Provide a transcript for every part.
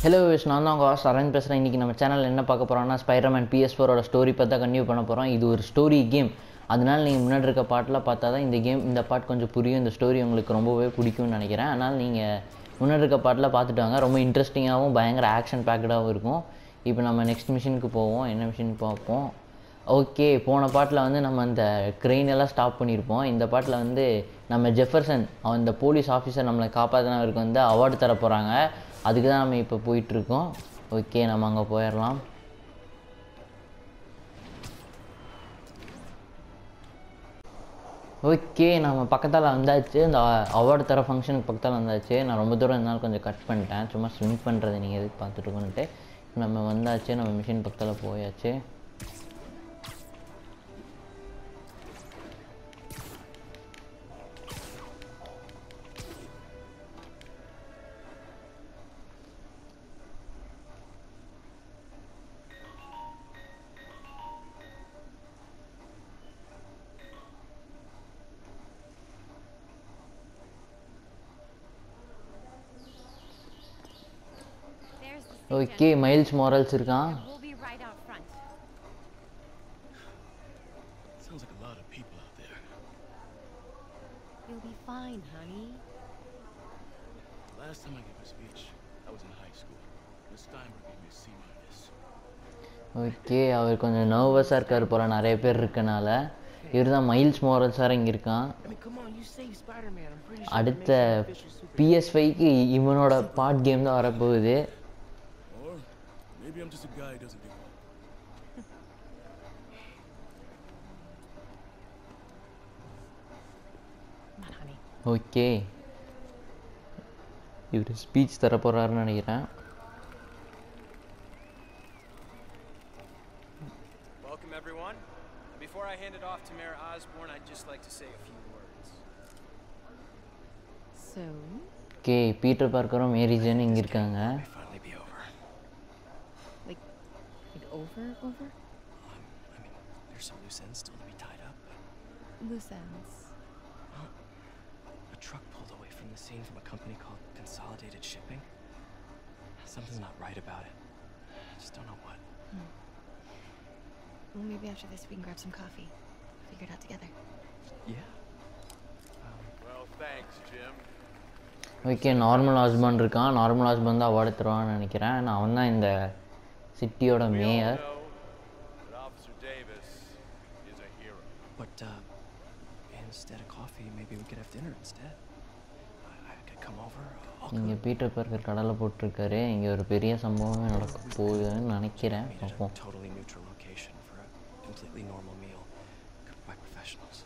Hello wish நான் தான் உங்கள் சரண் பேசுகிறேன் இன்றைக்கி நம்ம சேனலில் என்ன பார்க்க போகிறோம்னா ஸ்பைடர்மேன் பிஎஸ் ஃபோரோட ஸ்டோரி பற்றி தான் கன்டினியூ பண்ண போகிறோம் இது ஒரு ஸ்டோரி கேம் அதனால் நீங்கள் முன்னாடி இருக்க பாட்டெலாம் பார்த்தா தான் இந்த கேம் இந்த பாட் கொஞ்சம் புரியும் இந்த ஸ்டோரி உங்களுக்கு ரொம்பவே பிடிக்கும்னு நினைக்கிறேன் அதனால் நீங்கள் முன்னாடி இருக்க பாட்டில் பார்த்துட்டு வாங்க ரொம்ப இன்ட்ரெஸ்டிங்காகவும் பயங்கர ஆக்ஷன் பேக்கடாகவும் இருக்கும் இப்போ நம்ம நெக்ஸ்ட் மிஷினுக்கு போவோம் என்ன மிஷின் பார்ப்போம் ஓகே போன பாட்டில் வந்து நம்ம அந்த க்ரெயின் எல்லாம் ஸ்டாப் பண்ணியிருப்போம் இந்த பாட்டில் வந்து நம்ம ஜெஃபர்சன் அவன் இந்த போலீஸ் ஆஃபீஸர் நம்மளை காப்பாற்றினவருக்கு வந்து அவார்டு தர போகிறாங்க அதுக்கு தான் நம்ம இப்போ போயிட்டுருக்கோம் ஓகே நம்ம அங்கே போயிடலாம் ஓகே நம்ம பக்கத்தால் வந்தாச்சு இந்த அவார்டு தர ஃபங்க்ஷனுக்கு பக்கத்தால் வந்தாச்சு நான் ரொம்ப தூரம் இருந்தாலும் கொஞ்சம் கட் பண்ணிட்டேன் சும்மா ஸ்விம் பண்ணுறது நீங்கள் எதுக்கு பார்த்துட்டுருக்கோன்ட்டு நம்ம வந்தாச்சு நம்ம மிஷின் பக்கத்தில் போயாச்சு There's the stage okay Miles Morales இருக்கான் entrance. We'll be right out front. Sounds like a lot of people out there. You'll be fine, honey. The last time I gave a speech, I was in high school. Miss Steinberg gave me a C minus. Okay அவர் கொஞ்சம் நர்வஸாக இருக்கார் போல் நிறைய பேர் இருக்கனால இவர் தான் miles morals sir இங்கே இருக்கான் I mean, come on, you saved Spider-Man. I'm pretty sure அடுத்த that makes him official super. பிஎஸ்ஃபைக்கு இவனோட பார்ட் கேம் தான் வரப்போகுது Or maybe I'm just a guy who doesn't give up. Come on, honey. Okay இவர் speech தர போகிறாருன்னு நினைக்கிறேன் Welcome, everyone. Before I hand it off to Mayor Osborne, I'd just like to say a few words. So, okay Peter பார்க்கரும் Mary Jane இங்கே இருக்காங்க May finally be over. like, like over, over? Um, I mean, there's some loose ends still to be tied up. Loose ends. A truck pulled away from the scene from a company called Consolidated Shipping. Something's not right about it. I just don't know what. Well, maybe after this we can grab some coffee. Figure it out together. Yeah. Well, thanks, Jim. Okay normal husband இருக்கான் normal husband தான் award தருவான்னு நினைக்கிறேன் நான் அவன் தான் இந்த சிட்டியோட We all mayor know that Officer Davis is a hero. But, uh, instead of coffee, maybe we could have dinner instead. I, I could come over. I'll இங்கே cook. பீட்டர் பார்க்கர் கடலை போட்டிருக்காரு இங்கே ஒரு பெரிய சம்பவமே நடக்க போகுதுன்னு நினைக்கிறேன் Meet at a பார்ப்போம் totally neutral location for a completely normal meal cooked by professionals.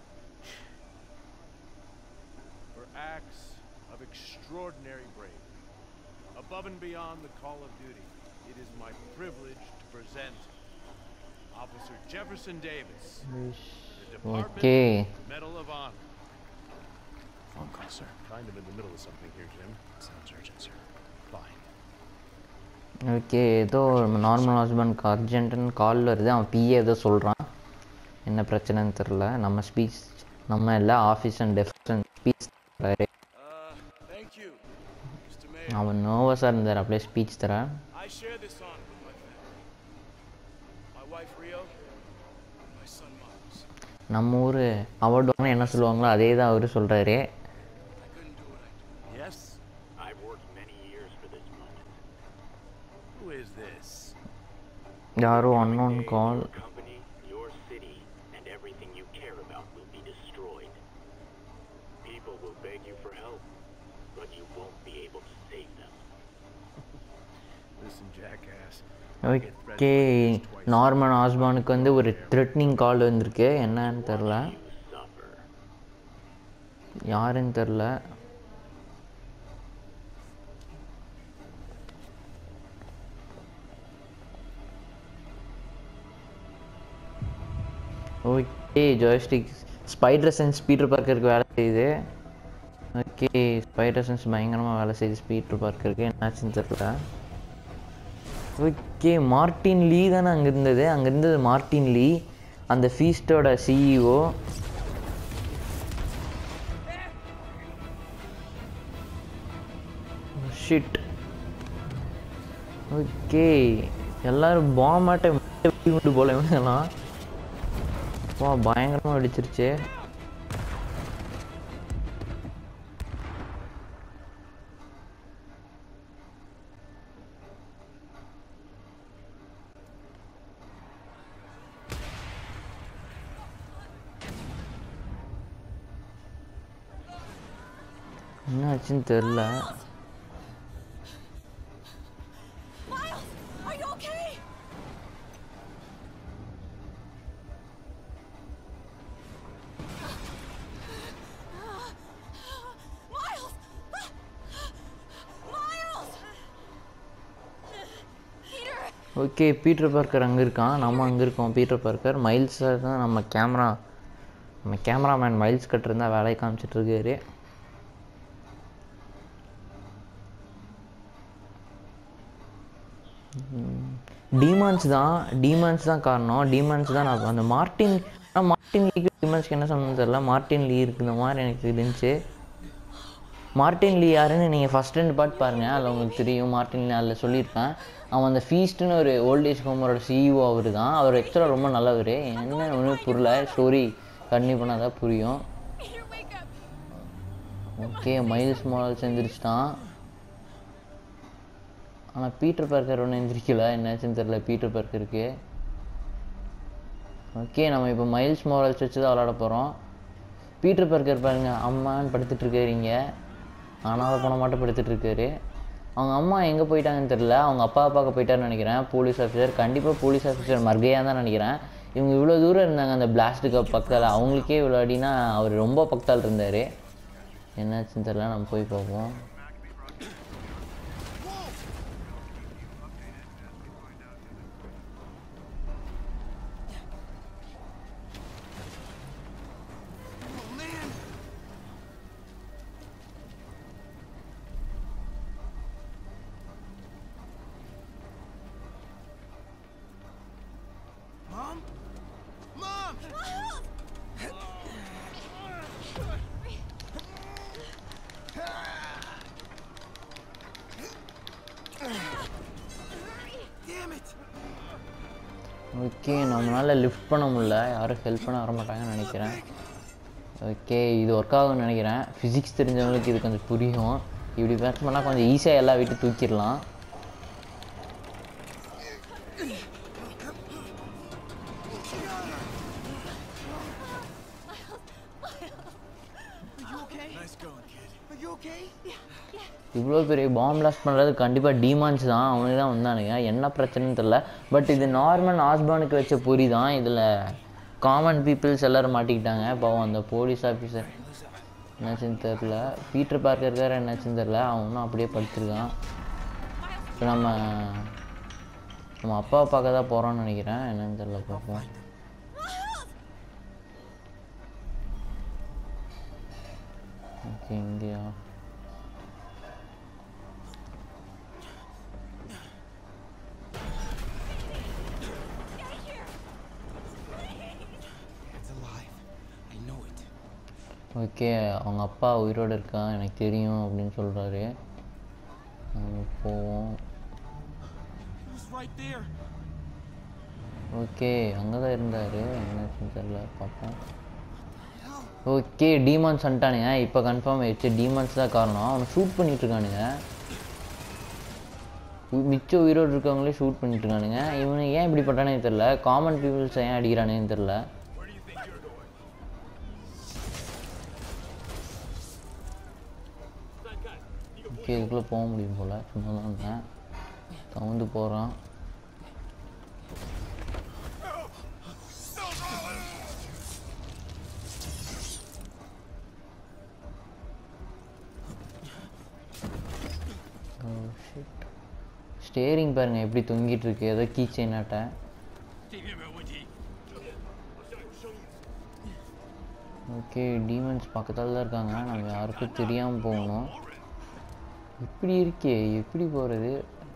For acts of extraordinary bravery, above and beyond the call of duty, it is my privilege to present Officer Jefferson Davis, the Department okay Medal of Honor. Phone call, sir. Kind of in the middle of something here, Jim. Sounds urgent, sir. Fine. Okay ஏதோ normal ஹஸ்பண்ட்க்கு அர்ஜென்ட்டுன்னு call வருது அவன் BA ஏதோ சொல்கிறான் என்ன பிரச்சனைன்னு தெரில நம்ம ஸ்பீச் நம்ம இல்லை ஆஃபீஸ் அண்ட் டெஃபன் speech Uh, thank you, Mr. Mayor. அவன் நர்வஸாக இருந்தார் அப்படியே ஸ்பீச் தரேன் I share this honor with my family. My wife Rio, and my son Miles. நம்ம ஊர் அவார்டு என்ன சொல்லுவாங்களோ அதே தான் அவர் சொல்கிறாரு I couldn't do what I do. Yes? I've worked many years for this moment. Who is this? யாரோ unknown call Your company, your city, and everything you care about will be destroyed. People will beg you for help, but you won't be able to save them. Listen, jackass. Okay normal ஹாஸ்பானுக்கு வந்து ஒரு threatening கால் வந்திருக்கு என்னன்னு தெரில You suffer. யாருன்னு தெரில okay joystick spider sense Peter பார்க்கருக்கு வேலை செய்யுது ஓகே ஸ்பைடர் சென்ஸ் பயங்கரமாக வேலை செய்யுது பீட்டர் பார்க்கருக்கு என்னாச்சுன்னு தெரில ஓகே மார்ட்டின் லீ தானே அங்கே இருந்தது அங்கே இருந்தது மார்ட்டின் லீ அந்த ஃபீஸ்டோட சிஇஓ ஷிட் ஓகே எல்லாரும் பாமாட்டை விட்டு போல இவனுங்கெல்லாம் வா பயங்கரமாக வெடிச்சிருச்சு என்னாச்சுன்னு தெரில Miles, are you okay? Miles! Miles! Peter! Okay Peter Parker அங்கே இருக்கான் நம்ம அங்கே இருக்கோம் பீட்டர் பார்க்கர் மைல்ஸ் தான் நம்ம கேமரா நம்ம கேமராமேன் மைல்ஸ் கட்டிருந்தா வேலையை காமிச்சிட்டு இருக்காரு டிமான்ஸ் தான் டிமான்ஸ் தான் காரணம் டிமான்ஸ் தான் நான் அந்த மார்ட்டின் ஆனால் மார்ட்டின் லீக்கு டிமான்ஸ்க்கு என்ன சொல்லணும்னு தெரியல மார்ட்டின் லீ இருக்கு இந்த மாதிரி எனக்கு இருந்துச்சு மார்ட்டின் லீ யாருன்னு நீங்கள் ஃபஸ்ட் ரெண்டு பார்ட் பாருங்கள் அதில் உங்களுக்கு தெரியும் மார்ட்டின் லீ அதில் சொல்லியிருப்பேன் அவன் அந்த ஃபீஸ்ட்டுன்னு ஒரு ஓல்டேஜ் ஹோமரோட சிஇஓ அவர் தான் அவர் ஆக்சுவலாக ரொம்ப நல்லவர் என்ன ஒன்றும் புரியல ஸ்டோரி கண்டினியூ பண்ணால் தான் புரியும் Peter, wake up! Okay Miles Morales எந்திரிச்சிட்டான் ஆனால் பீட்டர் பார்க்கர் ஒன்றும் எந்திரிக்கல என்னாச்சுன்னு தெரில பீட்டர் பார்க்கருக்கு ஓகே நம்ம இப்போ மைல்ஸ் மாரல்ஸ் வச்சு தான் விளாட போகிறோம் பீட்டர் பார்க்கர் பாருங்க அம்மான்னு படுத்துட்டு இருக்காருங்க ஆனால் போன மாட்டம் படுத்துட்டு இருக்காரு அவங்க அம்மா எங்கே போயிட்டாங்கன்னு தெரில அவங்க அப்பா பார்க்க போயிட்டாருன்னு நினைக்கிறேன் போலீஸ் ஆஃபீஸர் கண்டிப்பாக போலீஸ் ஆஃபீஸர் மர்கையாக தான் நினைக்கிறேன் இவங்க இவ்வளோ தூரம் இருந்தாங்க அந்த பிளாஸ்ட்டுக்கு பக்கத்தில் அவங்களுக்கே இவ்வளோ அடினா அவர் ரொம்ப பக்கத்தால் இருந்தார் என்னாச்சுன்னு தெரில நம்ம போய் பார்ப்போம் Mom? Mom! Damn it! Okay நம்மளால் லிஃப்ட் பண்ண முடியல யாரும் ஹெல்ப் பண்ண வர மாட்டாங்கன்னு நினைக்கிறேன் ஓகே இது ஒர்க் ஆகும்னு நினைக்கிறேன் ஃபிசிக்ஸ் தெரிஞ்சவங்களுக்கு இது கொஞ்சம் புரியும் இப்படி பேச பண்ணால் கொஞ்சம் ஈஸியாக எல்லா வீட்டு தூக்கிடலாம் Nice going, kid. Are you okay? இவ்வளோ பெரிய பாம் பிளாஸ்ட் பண்ணுறது கண்டிப்பாக டீமான்ஸ் தான் அவனுக்கு தான் வந்தானுங்க என்ன பிரச்சனைன்னு தெரில பட் இது நார்மல் ஆஸ்பானுக்கு வச்ச பொறி தான் இதில் காமன் பீப்புள்ஸ் எல்லோரும் மாட்டிக்கிட்டாங்க பாவம் அந்த போலீஸ் ஆஃபீஸர் என்னாச்சுன்னு தெரில பீட்டர் பார்க்கர் இருக்காரு என்னாச்சுன்னு தெரில அவன் இன்னும் அப்படியே படுத்திருக்கான் இப்போ நம்ம நம்ம அப்பா பார்க்க தான் போகிறோம்னு நினைக்கிறேன் என்னன்னு தெரில பார்ப்போம் okay India It's alive. I know it. Okay அவங்க அப்பா உயிரோடு இருக்கான் எனக்கு தெரியும் அப்படின்னு சொல்கிறாரு போவோம் It was right there. Okay அங்கே தான் இருந்தார் என்னாச்சுன்னு தெரில பார்ப்போம் ஓகே டீமான்ஸ் வந்துட்டானுங்க இப்போ கன்ஃபார்ம் ஆயிடுச்சு டீமான்ஸ் தான் காரணம் அவனை ஷூட் பண்ணிட்டு இருக்கானுங்க உ- மிச்ச உயிரோடு இருக்கவங்களே ஷூட் பண்ணிட்டு இருக்கானுங்க இவனு ஏன் இப்படி பண்ணுறானே தெரில காமன் பீப்புள்ஸ் ஏன் அடிக்கிறானேன்னு தெரில ஓகே இதுக்குள்ளே போக முடியும் போல் சும்மா தான் இருந்தேன் தவுந்து போகிறான் ஸ்டேரிங் பாருங்க எப்படி தொங்கிட்டு இருக்கு ஏதோ கீ செயின் ஆட்ட ஓகே டீமன்ஸ் பக்கத்தால் தான் இருக்காங்க நம்ம யாருக்கும் தெரியாமல் போகணும் இப்படி இருக்கே எப்படி போகிறது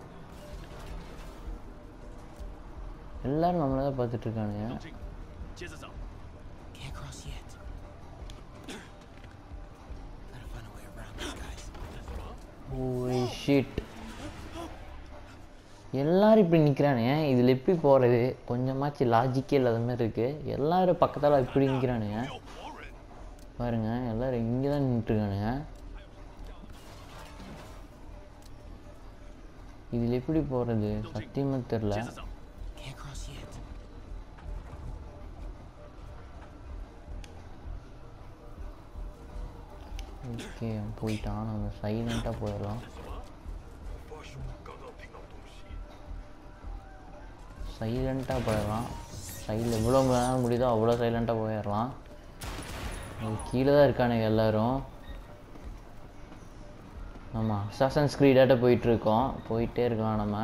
எல்லாரும் நம்மளை தான் பார்த்துட்டு இருக்கானுங்க 接着走。 Can't cross yet. Gotta find a way around these guys. Oh shit எல்லாரும் இப்படி நிற்கிறானுங்க இதில் எப்படி போகிறது கொஞ்சமாச்சு லாஜிக்கே இல்லாத மாதிரி இருக்குது எல்லாரும் பக்கத்தில் இப்படி நிற்கிறானுங்க பாருங்க எல்லாரும் இங்கே தான் நின்றுருக்கானுங்க இதில் எப்படி போகிறது சத்தியமாக தெரில Can't cross yet. ஓகே போயிட்டான் நம்ம சைலண்ட்டாக போயிடலாம் சைலண்ட்டாக போயிடலாம் சைடில் எவ்வளோ நேரம் முடியுதோ அவ்வளோ சைலண்ட்டாக போயிடலாம் அது கீழே தான் இருக்கானுங்க எல்லாரும் நம்ம அசாசன் ஸ்க்ரீடாட்ட போயிட்டுருக்கோம் போயிட்டே இருக்கலாம் நம்ம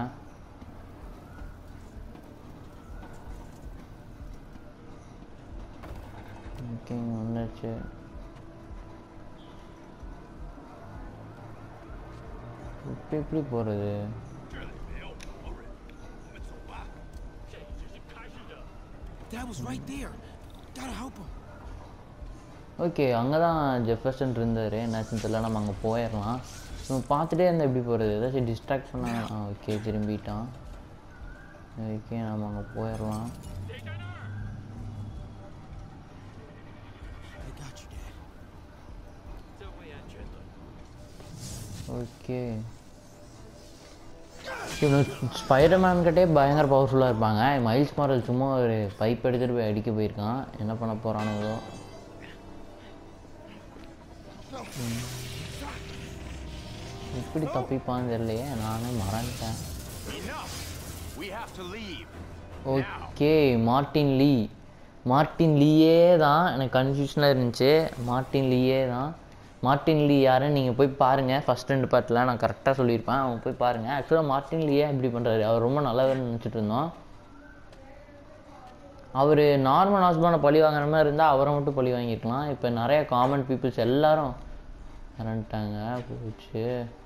ஓகே வந்துடுச்சு இப்போ எப்படி போகிறது Dad was right there. Gotta help him. Okay அங்கே தான் ஜெஃபர்சன் இருந்தார் என்னாச்சுன்னு தெரியல நம்ம அங்கே போயிடலாம் நம்ம பார்த்துட்டே இருந்தால் எப்படி போகிறது ஏதாச்சும் டிஸ்ட்ராக்ட் பண்ண ஆ ஓகே திரும்பிட்டான் ஓகே நம்ம அங்கே போயிடலாம் I got you, Dad. Okay இவனு ஸ்பைடர்மேன் கிட்டே பயங்கர பவர்ஃபுல்லாக இருப்பாங்க மைல்ஸ் மாரல் சும்மா ஒரு பைப் எடுத்துகிட்டு போய் அடிக்க போயிருக்கான் என்ன பண்ண போகிறானுங்களோ எப்படி தப்பிப்பான்னு தெரியலையே நானே மறந்துட்டேன் Enough! We have to leave. Okay Martin Li Martin லீயே தான் எனக்கு கன்ஃபியூஷனாக இருந்துச்சு மார்ட்டின் லீயே தான் மார்ட்டின் லீ யாருன்னு நீங்கள் போய் பாருங்கள் ஃபஸ்ட் ரெண்டு பார்ட்டில் நான் கரெக்டாக சொல்லியிருப்பேன் அவங்க போய் பாருங்கள் ஆக்சுவலாக மார்ட்டின் லீயே இப்படி பண்ணுறாரு அவர் ரொம்ப நல்லவர்னு நினச்சிட்டு இருந்தோம் அவர் நார்மல் ஹாஸ்பானை பழி வாங்குற மாதிரி இருந்தால் அவரை மட்டும் பழி வாங்கியிருக்கலாம் இப்போ நிறைய காமன் பீப்புள்ஸ் எல்லாரும் இறந்துட்டாங்க போச்சு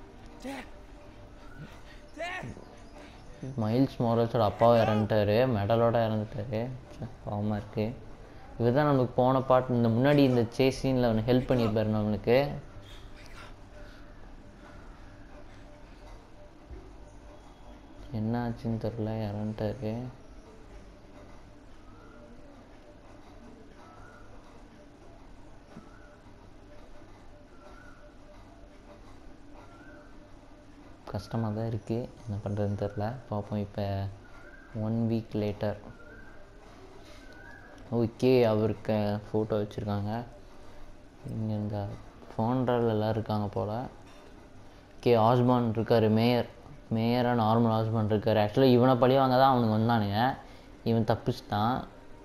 மைல்ஸ் மோரல்ஸோட அப்பாவும் இறந்துட்டாரு மெடலோட இறந்துட்டாரு ச்சே, பாவமா இருக்கு இவர் தான் நமக்கு போன பாட்டு இந்த முன்னாடி இந்த சேஸ் சீனில் அவனுக்கு ஹெல்ப் பண்ணியிருப்பாரு நம்மளுக்கு என்ன ஆச்சுன்னு தெரில இறந்துட்டாரு கஷ்டமாக தான் இருக்குது என்ன பண்ணுறதுன்னு தெரில பார்ப்போம் இப்போ ஒன் வீக் லேட்டர் ஓகே அவருக்கு ஃபோட்டோ வச்சுருக்காங்க இங்கே இந்த ஃபோன்றால் எல்லாம் இருக்காங்க போல் ஓகே ஆஸ்பான் இருக்கார் மேயர் மேயராக நார்மல் ஆஸ்பான் இருக்கார் ஆக்சுவலாக இவனை பழி வாங்க தான் அவனுக்கு வந்தானுங்க இவன் தப்பிச்சிட்டான்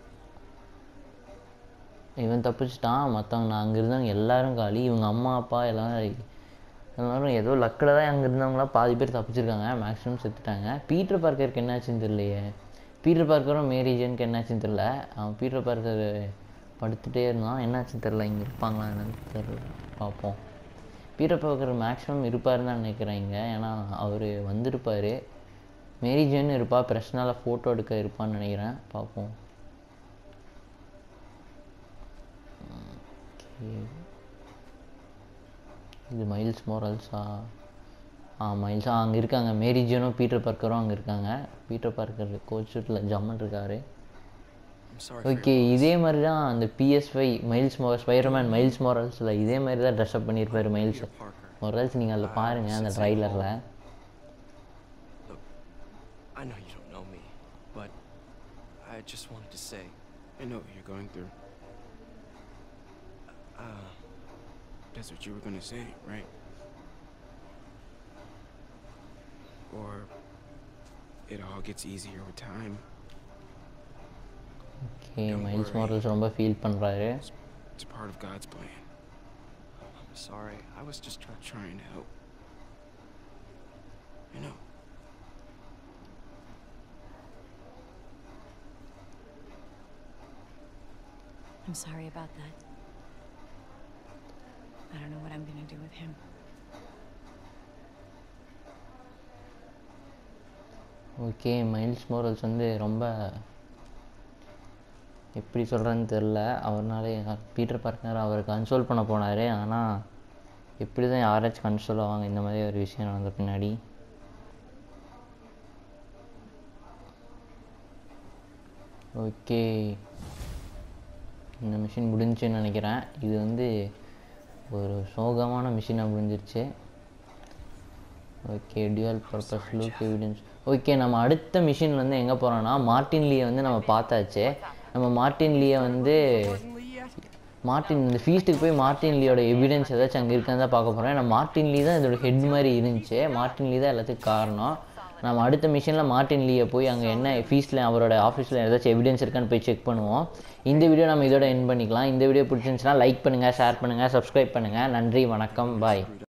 இவன் தப்பிச்சிட்டான் மற்றவங்க நான் அங்கே இருந்தவங்க எல்லாரும் காலி இவங்க அம்மா அப்பா எல்லாம் எல்லாரும் ஏதோ லக்கில் தான் அங்கே இருந்தவங்களாம் பாதி பேர் தப்பிச்சிருக்காங்க மேக்ஸிமம் செத்துட்டாங்க பீட்டர் பார்க்கருக்கு என்னாச்சுன்னு தெரியலையே பீட்டர் பார்க்கரும் மேரி ஜேனுக்கு என்னாச்சுன்னு தெரில அவன் பீட்டர் பார்க்கர் படுத்துகிட்டே இருந்தான் என்னாச்சுன்னு தெரில இங்கே இருப்பாங்களா என்னன்னு தெரில பார்ப்போம் பீட்டர் பார்க்கர் மேக்ஸிமம் இருப்பாருன்னு தான் நினைக்கிறேன் இங்கே ஏன்னா அவர் வந்திருப்பார் மேரி ஜேன் இருப்பா பிரச்சனால ஃபோட்டோ எடுக்க இருப்பான்னு நினைக்கிறேன் பார்ப்போம் ஓகே இது மைல்ஸ் மோரல்ஸா ஆ மைல்ஸா அங்கே இருக்காங்க மேரி ஜேனும் பீட்டர் பார்க்கரும் அங்கே இருக்காங்க பீட்டர் பார்க்கர் கோச் ஷூட்டில் ஜம்மன் இருக்காரு I'm sorry. ஓகே இதே மாதிரி தான் அந்த பிஎஸ்ஐ மைல்ஸ் மோ ஸ்பைடர்மேன் மைல்ஸ் மோரல்ஸில் இதே மாதிரி தான் ட்ரெஸ்அப் பண்ணியிருப்பாரு மைல்ஸ் Parker. மொரல்ஸ் நீங்கள் அதில் பாருங்கள் அந்த ட்ரைலரில் I know you don't know me, but I just wanted to say, I know what you're going through. uh, That's what you were gonna say, right? Or it all gets easier with time. Okay Miles Morales ரொம்ப feel பண்ணுறாரு It's part of God's plan. I'm sorry. I was just trying. Trying to help. I know. I'm sorry about that. I don't know what I'm gonna do with him. Okay Miles Morales வந்து ரொம்ப எப்படி சொல்கிறேன்னு தெரில அவர்னாலே Peter partner அவர் console பண்ண போனார் ஆனால் எப்படி தான் யாராச்சும் கன்சோல் ஆவாங்க இந்த மாதிரி ஒரு விஷயம் நடந்த பின்னாடி ஓகே இந்த மிஷின் முடிஞ்சுன்னு நினைக்கிறேன் இது வந்து ஒரு சோகமான மிஷினாக முடிஞ்சிருச்சு okay dual purpose look evidence okay நம்ம அடுத்த மிஷின் வந்து எங்கே போகிறோம்னா மார்ட்டின் லீயை வந்து நம்ம பார்த்தாச்சு நம்ம மார்ட்டின் லீயை வந்து மார்ட்டின் இந்த ஃபீஸ்ட்டுக்கு போய் மார்ட்டின் லீயோட எவிடன்ஸ் ஏதாச்சும் அங்கே இருக்கான்னு தான் பார்க்க போகிறோம் ஏன்னா மார்ட்டின் லீ தான் இதோட ஹெட் மாதிரி இருந்துச்சு மார்ட்டின் லீ தான் எல்லாத்துக்கும் காரணம் நம்ம அடுத்த மிஷினில் மார்ட்டின் லீயை போய் அங்கே என்ன ஃபீஸில் அவரோட ஆஃபீஸில் ஏதாச்சும் எவிடன்ஸ் இருக்கான்னு போய் செக் பண்ணுவோம் இந்த வீடியோ நம்ம இதோட என் பண்ணிக்கலாம் இந்த வீடியோ பிடிச்சிருந்துச்சுன்னா லைக் பண்ணுங்கள் ஷேர் பண்ணுங்கள் சப்ஸ்கிரைப் பண்ணுங்கள் நன்றி வணக்கம் பாய்